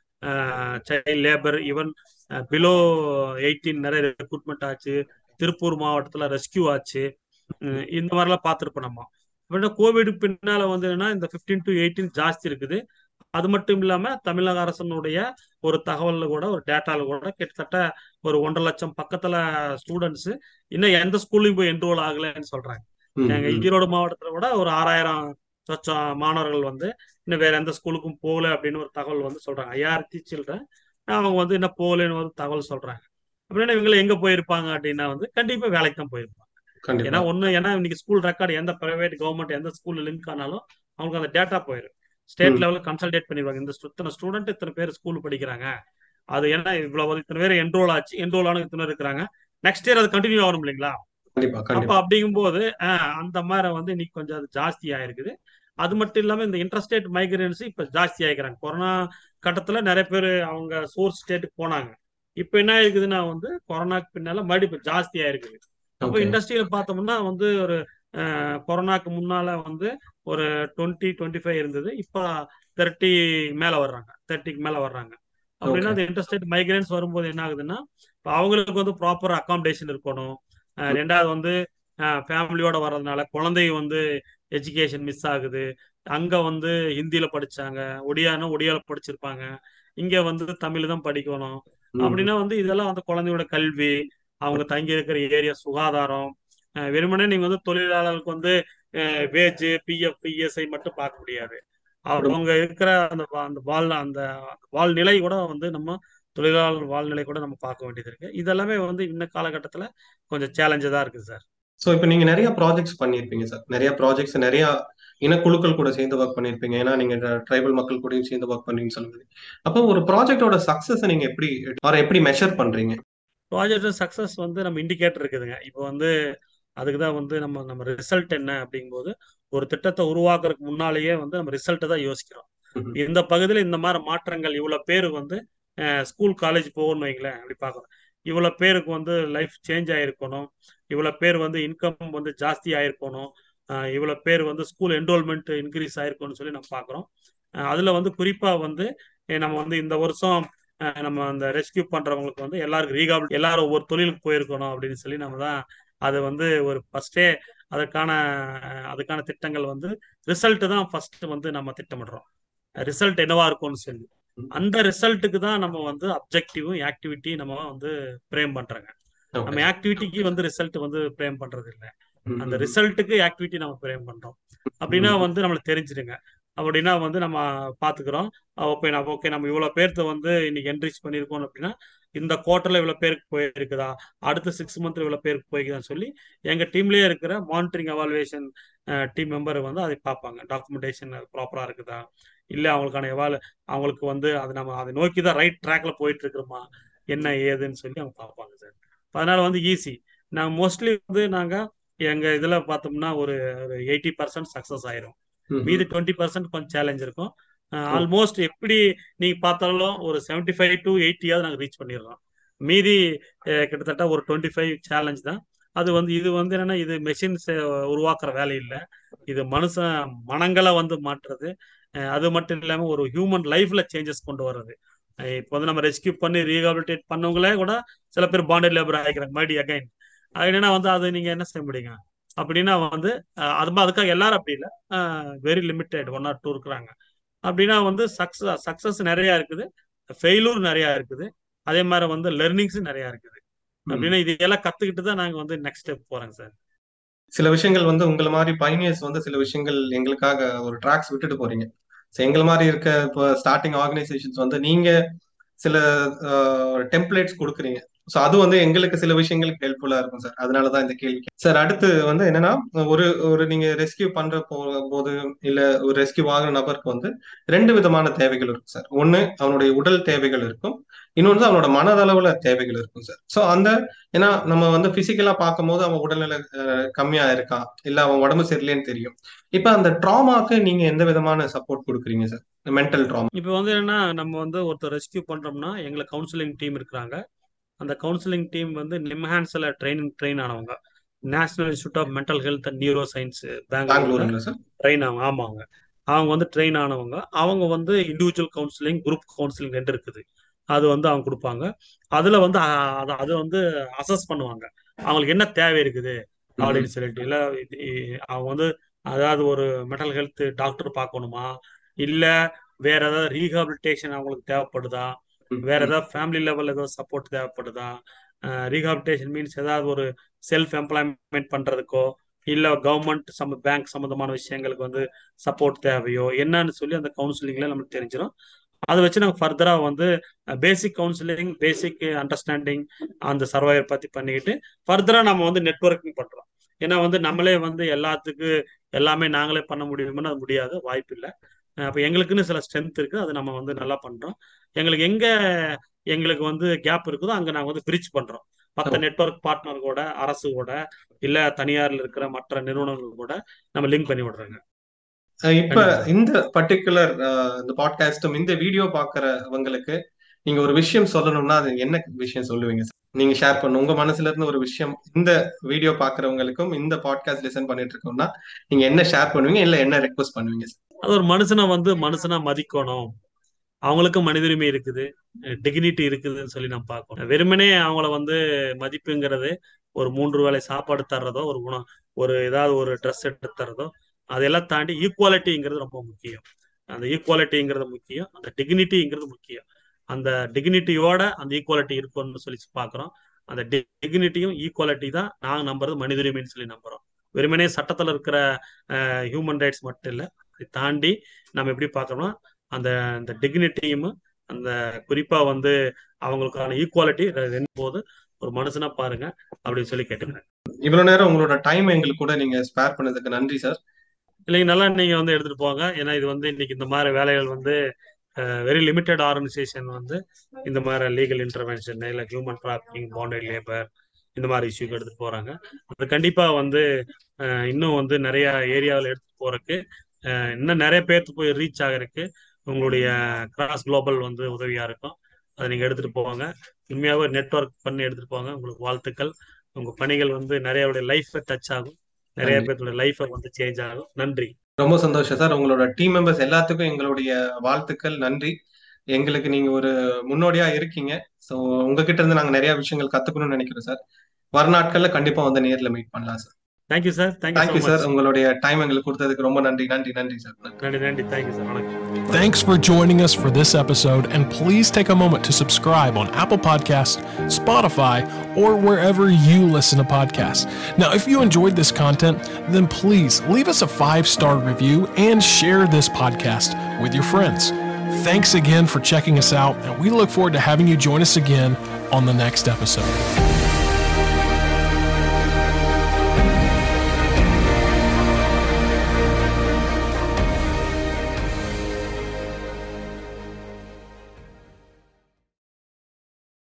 B: child labour even below eighteen நிறைய ரெக்ரூட்மெண்ட் ஆச்சு திருப்பூர் மாவட்டத்தில் ரெஸ்கியூ ஆச்சு உம் இந்த மாதிரிலாம் பார்த்துருப்போம் நம்ம அப்படின்னா கோவிட் பின்னால வந்து என்னன்னா இந்த 15 டு எயிட்டீன் ஜாஸ்தி இருக்குது அது மட்டும் இல்லாம தமிழக அரசனுடைய ஒரு தகவல்ல கூட ஒரு டேட்டால கூட கிட்டத்தட்ட ஒரு ஒன்றரை லட்சம் பக்கத்துல ஸ்டூடெண்ட்ஸ் இன்னும் எந்த ஸ்கூல்லையும் போய் என்ரோல் ஆகலைன்னு சொல்றாங்க
A: ம்,
B: எங்க
A: ம்.
B: ஈரோடு மாவட்டத்துல கூட ஒரு ஆறாயிரம் சொச்சம் மாணவர்கள் வந்து இன்னும் வேற எந்த ஸ்கூலுக்கும் போகல அப்படின்னு ஒரு தகவல் வந்து சொல்றாங்க ஐயாயிரத்தி சில்லற அவங்க வந்து இன்னும் போகலன்னு ஒரு தகவல் சொல்றாங்க அப்படின்னா இவங்க எங்க போயிருப்பாங்க அப்படின்னா வந்து கண்டிப்பா வேலைக்கு தான் போயிருப்பாங்க ஏன்னா
A: கண்டிப்பா
B: ஒண்ணு ஏன்னா இன்னைக்கு ஸ்கூல் ரெக்கார்டு எந்த பிரைவேட் கவர்மெண்ட் எந்த ஸ்கூல்ல லிங்க் ஆனாலும் அவங்களுக்கு அந்த டேட்டா போயிடும் ஸ்டேட்
A: ம்.
B: லெவலில் கன்சல்டேட் பண்ணிடுவாங்க இந்த stu- இத்தனை ஸ்டூடெண்ட் இத்தனை பேர் ஸ்கூல் படிக்கிறாங்க அது ஏன்னா இவ்வளவு இத்தனை பேர் என்ரோல் ஆச்சு என்ரோல் ஆன இத்தனை பேர் இருக்கிறாங்க நெக்ஸ்ட் இயர் அது கண்டினியூ ஆகணும் இல்லைங்களா
A: கண்டிப்பா
B: அப்ப
A: கண்டிப்பா
B: அப்படிங்கும்போது ஆஹ், அந்த மாதிரி வந்து இன்னைக்கு கொஞ்சம் அது ஜாஸ்தி ஆயிருக்குது அது மட்டும் இல்லாம இந்த இன்டர்ஸ்டேட் மைக்ரன்ஸ் இப்ப ஜாஸ்தி ஆகிக்கிறாங்க கொரோனா கட்டத்துல நிறைய பேர் அவங்க சோர்ஸ் ஸ்டேட்டுக்கு போனாங்க இப்ப என்ன இருக்குதுன்னா வந்து கொரோனாக்கு பின்னால மறுபடியும் இப்ப ஜாஸ்தி ஆயிருக்குது அப்போ
A: ஓகே
B: இண்டஸ்ட்ரியில பார்த்தோம்னா வந்து ஒரு அஹ், கொரோனாக்கு முன்னால வந்து ஒரு டுவெண்ட்டி டுவெண்ட்டி ஃபைவ் இருந்தது இப்போ தேர்ட்டி மேல வர்றாங்க தேர்ட்டிக்கு மேல வர்றாங்க அப்படின்னா
A: ஓகே
B: அந்த இன்டர்ஸ்டேட் மைக்ரேன்ஸ் வரும்போது என்ன ஆகுதுன்னா இப்போ அவங்களுக்கு வந்து ப்ராப்பர் அகாமடேஷன் இருக்கணும் அஹ், ரெண்டாவது வந்து ஃபேமிலியோட வர்றதுனால குழந்தை வந்து எஜுகேஷன் மிஸ் ஆகுது அங்க வந்து ஹிந்தியில படிச்சாங்க ஒடியானா ஒடியால படிச்சிருப்பாங்க இங்க வந்து தமிழ் தான் படிக்கணும்
A: ம், ம்.
B: அப்படின்னா வந்து இதெல்லாம் வந்து குழந்தையோட கல்வி அவங்க தங்கி இருக்கிற ஏரியா சுகாதாரம் அஹ் வெறுமனே நீங்க வந்து தொழிலாளர்களுக்கு வந்து வேஜ் பிஎஃப் பிஎஸ்ஐ மட்டும் பார்க்க முடியாது
A: குடும்ப
B: அவங்க இருக்கிற அந்த வா- அந்த வாழ் அந்த வாழ்நிலை கூட வந்து நம்ம தொழிலாளர் வாழ்நிலை கூட நம்ம பார்க்க வேண்டியது இருக்கு இதெல்லாமே வந்து இந்த காலகட்டத்துல கொஞ்சம் சேலஞ்சா இருக்குது சார்
A: ஸோ இப்போ நீங்க நிறைய ப்ராஜெக்ட்ஸ் பண்ணியிருப்பீங்க சார் நிறைய ப்ராஜெக்ட்ஸ் நிறைய இனக்குழுக்கள் கூட சேர்ந்து ஒர்க் பண்ணியிருப்பீங்க ஏன்னா நீங்க ட்ரைபல் மக்கள் கூடயும் சேர்ந்து ஒர்க் பண்ணீங்கன்னு சொல்லுங்க அப்போ ஒரு ப்ராஜெக்டோட சக்சஸ் நீங்க எப்படி or எப்படி மெஷர் பண்றீங்க
B: ப்ராஜெக்ட் சக்ஸஸ் வந்து நம்ம இண்டிகேட்டர் இருக்குதுங்க இப்போ வந்து அதுக்கு தான் வந்து நம்ம நம்ம ரிசல்ட் என்ன அப்படிங்கும்போது ஒரு திட்டத்தை உருவாக்குறதுக்கு முன்னாலேயே வந்து நம்ம ரிசல்ட்டை தான் யோசிக்கிறோம்
A: ம்ஹும்.
B: இந்த பகுதியில் இந்த மாதிரி மாற்றங்கள் இவ்வளோ பேர் வந்து ஸ்கூல் காலேஜ் போகணும்னு வைங்களேன் அப்படி பார்க்குறோம் இவ்வளோ பேருக்கு வந்து லைஃப் சேஞ்ச் ஆயிருக்கணும் இவ்வளோ பேர் வந்து இன்கம் வந்து ஜாஸ்தி ஆயிருக்கணும் அஹ் இவ்வளோ பேர் வந்து ஸ்கூல் என்ரோல்மெண்ட் இன்க்ரீஸ் ஆயிருக்கணும்னு சொல்லி நம்ம பார்க்குறோம் அதில் வந்து குறிப்பாக வந்து அஹ் நம்ம வந்து இந்த வருஷம் அஹ் நம்ம அந்த ரெஸ்கியூ பண்றவங்களுக்கு வந்து எல்லாருக்கும் ரீகாபிள் எல்லாரும் ஒவ்வொரு தொழிலுக்கு போயிருக்கணும் அப்படின்னு சொல்லி நம்ம தான் அது வந்து ஒரு ஃபர்ஸ்டே அதற்கான அஹ் அதுக்கான திட்டங்கள் வந்து ரிசல்ட் தான் ஃபர்ஸ்ட் வந்து நம்ம திட்டமிடுறோம் ரிசல்ட் என்னவா இருக்கும்னு சொல்லி அந்த ரிசல்ட்டுக்கு தான் நம்ம வந்து அப்ஜெக்டிவும் ஆக்டிவிட்டி நம்ம வந்து பிரேம் பண்றோங்க நம்ம
A: ஓகே
B: ஆக்டிவிட்டிக்கு வந்து ரிசல்ட் வந்து பிரேம் பண்றது இல்லை
A: ம்,
B: அந்த
A: ம், ம்.
B: ரிசல்ட்டுக்கு ஆக்டிவிட்டி நம்ம பிரேம் பண்றோம் அப்படின்னா
A: ம்,
B: வந்து நம்மளுக்கு தெரிஞ்சிடுங்க அப்படின்னா வந்து நம்ம பாத்துக்கிறோம் ஓகே நம்ம ஓகே நம்ம இவ்வளவு பேர்த்த வந்து இன்னைக்கு என்ட்ரிச் பண்ணியிருக்கோம் அப்படின்னா இந்த குவார்டர்ல இவ்வளவு பேருக்கு போயிருக்குதா அடுத்த சிக்ஸ் மந்த்ல இவ்வளவு பேருக்கு போயிருக்குதான்னு சொல்லி எங்க டீம்லயே இருக்கிற மானிட்டரிங் அவாலுவேஷன் டீம் மெம்பர் வந்து அதை பார்ப்பாங்க டாக்குமெண்டேஷன் ப்ராப்பராக இருக்குதா இல்லை அவங்களுக்கான எவால் அவங்களுக்கு வந்து அது நம்ம அதை நோக்கி தான் ரைட் ட்ராக்ல போயிட்டு இருக்கிறோமா என்ன ஏதுன்னு சொல்லி அவங்க பார்ப்பாங்க சார் அதனால வந்து ஈஸி நான் மோஸ்ட்லி வந்து நாங்கள் எங்கள் இதில் பார்த்தோம்னா ஒரு எயிட்டி பர்சன்ட் சக்ஸஸ் ஆயிரும் மீதி டுவெண்ட்டி பர்சன்ட் கொஞ்சம் சேலஞ்ச் இருக்கும் ஆல்மோஸ்ட் எப்படி நீங்க பார்த்தாலும் ஒரு செவன்டி ஃபைவ் டு எயிட்டியாவது நாங்கள் ரீச் பண்ணிடுறோம் மீதி கிட்டத்தட்ட ஒரு டுவெண்ட்டி ஃபைவ் சேலஞ்ச் தான் அது வந்து இது வந்து என்னன்னா இது மெஷின்ஸ் உருவாக்குற வேலை இல்லை இது மனுஷன் மனங்களை வந்து மாற்றுறது அது மட்டும் இல்லாமல் ஒரு ஹியூமன் லைஃப்ல சேஞ்சஸ் கொண்டு வர்றது இப்போ வந்து நம்ம ரெஸ்கியூ பண்ணி ரீஹாபிலிட்டேட் பண்ணவங்களே கூட சில பேர் பாண்டட் லேபர் ஆகிக்கிறாங்க மறுபடி அகைன் அது என்னன்னா வந்து அது நீங்க என்ன செய்ய முடியுங்க அப்படின்னா வந்து அது அதுக்காக எல்லாரும் அப்படி இல்லை very limited one or two இருக்கிறாங்க அப்படின்னா வந்து சக்சஸ் சக்சஸ் நிறைய இருக்குது ஃபெயிலூர் நிறைய இருக்குது அதே மாதிரி வந்து லெர்னிங்ஸ் நிறைய இருக்குது அப்படின்னா இது எல்லாம் கத்துக்கிட்டு தான் நாங்க வந்து நெக்ஸ்ட் ஸ்டெப் போறோங்க சார்
A: சில விஷயங்கள் வந்து உங்களை மாதிரி பைனியர்ஸ் வந்து சில விஷயங்கள் எங்களுக்காக ஒரு ட்ராக்ஸ் விட்டுட்டு போறீங்க எங்களை மாதிரி இருக்க இப்போ ஸ்டார்டிங் ஆர்கனைசேஷன்ஸ் வந்து நீங்க சில டெம்ப்ளேட்ஸ் கொடுக்குறீங்க ஸோ அது வந்து எங்களுக்கு சில விஷயங்களுக்கு ஹெல்ப்ஃபுல்லா இருக்கும் சார் அதனாலதான் இந்த கேள்வி சார் அடுத்து வந்து என்னன்னா ஒரு ஒரு நீங்க ரெஸ்கியூ பண்ற போது இல்ல ஒரு ரெஸ்கியூ ஆகிற நபருக்கு வந்து ரெண்டு விதமான தேவைகள் இருக்கும் சார் ஒன்னு அவனுடைய உடல் தேவைகள் இருக்கும் இன்னொன்று அவனோட மனதளவுல தேவைகள் இருக்கும் சார் ஸோ அந்த ஏன்னா நம்ம வந்து பிசிக்கலா பார்க்கும் போது அவன் உடல்நிலை கம்மியா இருக்கான் இல்ல அவன் உடம்பு சரியில்லைன்னு தெரியும் இப்ப அந்த ட்ராமாக்கு நீங்க எந்த விதமான சப்போர்ட் கொடுக்குறீங்க சார் மென்டல் ட்ராமா
B: இப்போ வந்து என்னன்னா நம்ம வந்து ஒருத்தர் ரெஸ்கியூ பண்றோம்னா எங்களுக்கு கவுன்சிலிங் டீம் இருக்கிறாங்க அந்த கவுன்சிலிங் டீம் வந்து நிம்ஹான்ஸ்ல ட்ரைனிங் ட்ரெயின் ஆனவங்க national institute of mental health and neuroscience பெங்களூர்ல ட்ரெயின் ஆகும் ஆமாங்க அவங்க வந்து ட்ரெயின் ஆனவங்க அவங்க வந்து இண்டிவிஜுவல் கவுன்சிலிங் குரூப் கவுன்சிலிங் ரெண்டு இருக்குது அது வந்து அவங்க கொடுப்பாங்க அதுல வந்து அது வந்து அசஸ் பண்ணுவாங்க அவங்களுக்கு என்ன தேவை இருக்குது அப்படின்னு சொல்லிட்டு இல்ல அவங்க வந்து அதாவது ஒரு மென்டல் ஹெல்த் டாக்டர் பார்க்கணுமா இல்ல வேற ஏதாவது ரீஹாபிலிட்டேஷன் அவங்களுக்கு தேவைப்படுதா வேற ஏதாவது ஃபேமிலி லெவல் ஏதாவது சப்போர்ட் தேவைப்படுதா ரீஹாபிலிட்டேஷன் மீன்ஸ் ஏதாவது ஒரு செல்ஃப் எம்ப்ளாய்மெண்ட் பண்றதுக்கோ இல்ல கவர்மெண்ட் சம் பேங்க் சம்பந்தமான விஷயங்களுக்கு வந்து சப்போர்ட் தேவையோ என்னன்னு சொல்லி அந்த கவுன்சிலிங்ல நமக்கு தெரிஞ்சிடும் அதை வச்சு நம்ம ஃபர்தரா வந்து பேசிக் கவுன்சிலிங் பேசிக் அண்டர்ஸ்டாண்டிங் அந்த சர்வைவர் பத்தி பண்ணிக்கிட்டு ஃபர்தரா நம்ம வந்து நெட்ஒர்க்கிங் பண்றோம் ஏன்னா வந்து நம்மளே வந்து எல்லாத்துக்கு எல்லாமே நாங்களே பண்ண முடியும்னு அது முடியாது வாய்ப்பு இல்லை அப்போ எங்களுக்குன்னு சில ஸ்ட்ரென்த் இருக்குது அது நம்ம வந்து நல்லா பண்ணுறோம் எங்களுக்கு எங்கே எங்களுக்கு வந்து கேப் இருக்குதோ அங்கே நாங்கள் வந்து பிரிச்சு பண்ணுறோம் மற்ற நெட்ஒர்க் பார்ட்னர் கூட அரசு கூட இல்லை தனியாரில் இருக்கிற மற்ற நிறுவனங்கள் கூட நம்ம லிங்க் பண்ணி விடுறோங்க
A: இப்ப இந்த பர்டிகுலர் இந்த பாட்காஸ்டும் இந்த வீடியோ பாக்குறவங்களுக்கு நீங்க ஒரு விஷயம் சொல்லணும்னா அது என்ன விஷயம் சொல்லுவீங்க நீங்க ஷேர் பண்ணணும் உங்க மனசுல இருந்து ஒரு விஷயம் இந்த வீடியோ பாக்குறவங்களுக்கும் இந்த பாட்காஸ்ட் லிசன் பண்ணிட்டு இருக்கோம்னா நீங்க என்ன ஷேர் பண்ணுவீங்க இல்ல என்ன ரெக்வஸ்ட் பண்ணுவீங்க
B: அது ஒரு மனுஷனை வந்து மனுஷனா மதிக்கணும் அவங்களுக்கும் மனித உரிமை இருக்குது டிக்னிட்டி இருக்குதுன்னு சொல்லி நம்ம பார்க்கணும் வெறுமனே அவங்கள வந்து மதிப்புங்கிறது ஒரு மூன்று வேளை சாப்பாடு தர்றதோ ஒரு குணம் ஒரு ஏதாவது ஒரு ட்ரெஸ் எடுத்து தர்றதோ அதெல்லாம் தாண்டி ஈக்குவாலிட்டிங்கிறது ரொம்ப முக்கியம் அந்த ஈக்குவாலிட்டிங்கிறது முக்கியம் அந்த டிக்னிட்டிங்கிறது முக்கியம் அந்த டிக்னிட்டியோட அந்த ஈக்குவாலிட்டி இருக்கும்னு சொல்லி பார்க்குறோம் அந்த டிக்னிட்டியும் ஈக்குவாலிட்டி தான் நாங்கள் நம்புறது மனித உரிமைன்னு சொல்லி நம்புறோம் வெறுமனே சட்டத்தில் இருக்கிற ஹியூமன் ரைட்ஸ் மட்டும் இல்லை அதை தாண்டி நம்ம எப்படி பார்க்கறோம்னா அந்த அந்த டிக்னிட்டியும் அந்த குறிப்பா வந்து அவங்களுக்கான ஈக்குவாலிட்டி ரெண்டு போது ஒரு மனுஷனா பாருங்க அப்படின்னு சொல்லி கேட்டுக்கிறேன்
A: இவ்வளவு நேரம் உங்களோட டைம் எங்களுக்கு கூட நீங்க ஸ்பேர் பண்ணதுக்கு நன்றி சார்
B: இல்லைங்க நல்லா நீங்க வந்து எடுத்துட்டு போங்க ஏன்னா இது வந்து இன்னைக்கு இந்த மாதிரி வேலைகள் வந்து வெரி லிமிட்டட் ஆர்கனைசேஷன் வந்து இந்த மாதிரி லீகல் இன்டர்வென்ஷன் இல்லை ஹியூமன் டிராஃபிக்கிங் பாண்டட் லேபர் இந்த மாதிரி இஷ்யூக்கு எடுத்துட்டு போறாங்க அது கண்டிப்பா வந்து இன்னும் வந்து நிறைய ஏரியாவில் எடுத்துட்டு போறதுக்கு இன்னும் நிறைய பேர்த்து போய் ரீச் ஆகிறதுக்கு உங்களுடைய கிராஸ் குளோபல் வந்து உதவியா இருக்கும் அதை நீங்க எடுத்துட்டு போவாங்க உண்மையாவே நெட்ஒர்க் பண்ணி எடுத்துட்டு போவாங்க உங்களுக்கு வாழ்த்துக்கள் உங்க பணிகள் வந்து நிறைய லைஃபை டச் ஆகும் நிறைய பேர்த்தோட லைஃபை வந்து சேஞ்ச் ஆகும் நன்றி
A: ரொம்ப சந்தோஷம் சார் உங்களோட டீம் மெம்பர்ஸ் எல்லாத்துக்கும் எங்களுடைய வாழ்த்துக்கள் நன்றி எங்களுக்கு நீங்க ஒரு முன்னோடியா இருக்கீங்க ஸோ உங்ககிட்ட இருந்து நாங்க நிறைய விஷயங்கள் கத்துக்கணும்னு நினைக்கிறோம் சார் வர நாட்கள்ல கண்டிப்பா வந்து நேர்ல மீட் பண்ணலாம் sir
B: thank you sir
A: thank you sir உங்களுடைய டைம் எங்களுக்கு கொடுத்ததுக்கு ரொம்ப நன்றி நன்றி நன்றி சார்
B: நன்றி நன்றி தேங்க்யூ சார் வணக்கம்
C: Thanks for joining us for this episode, and please take a moment to subscribe on Apple Podcasts, Spotify, or wherever you listen to podcasts. Now, if you enjoyed this content, then please leave us a five star review and share this podcast with your friends. Thanks again for checking us out, and we look forward to having you join us again on the next episode.